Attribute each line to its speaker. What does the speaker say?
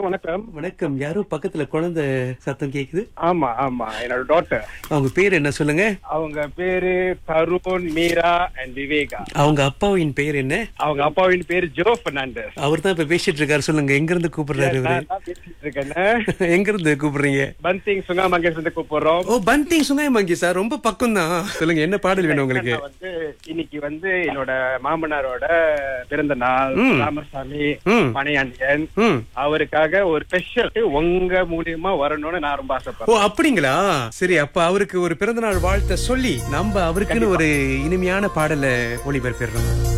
Speaker 1: வணக்கம்
Speaker 2: வணக்கம் யாரோ பக்கத்துல குழந்தை சத்தம் கேக்குது
Speaker 1: ஆமா ஆமா என்னோட டாட்டர்
Speaker 2: அவங்க பேர் என்ன சொல்லுங்க
Speaker 1: அவங்க பேரு தருண் மீரா அண்ட் விவேகா
Speaker 2: அவங்க அப்பாவின் பேர் என்ன
Speaker 1: அவங்க அப்பாவின் பேரு ஜோ பெர்னாண்டஸ்
Speaker 2: அவர் தான் இப்ப பேசிட்டு இருக்காரு சொல்லுங்க எங்க இருந்து கூப்பிடுறாரு இவரு
Speaker 1: நான் தான் பேசிட்டு இருக்கேன்
Speaker 2: எங்க இருந்து கூப்பிடுறீங்க
Speaker 1: பந்திங் சுங்காமங்கேஸ் வந்து கூப்பிடுறோம்
Speaker 2: ஓ பந்திங் சுங்காய் மங்கி சார் ரொம்ப பக்கம் தான் சொல்லுங்க என்ன பாடல் வேணும் உங்களுக்கு
Speaker 1: நான் வந்து இன்னைக்கு வந்து என்னோட மாமனாரோட பிறந்த நாள்
Speaker 2: ம்.
Speaker 1: ராமசாமி
Speaker 2: ம்.
Speaker 1: பனையாண்டியன்
Speaker 2: ம்
Speaker 1: அவருக்காக ஒரு ஸ்பெஷல் உங்க மூலியமா வரணும்னு நான் ரொம்ப
Speaker 2: ஓ
Speaker 1: ஆசைப்படுறேன்
Speaker 2: அப்படிங்களா சரி அப்ப அவருக்கு ஒரு பிறந்தநாள் வாழ்த்த சொல்லி நம்ம அவருக்குன்னு ஒரு இனிமையான பாடலை ஒளிபரப்பிடுறோம்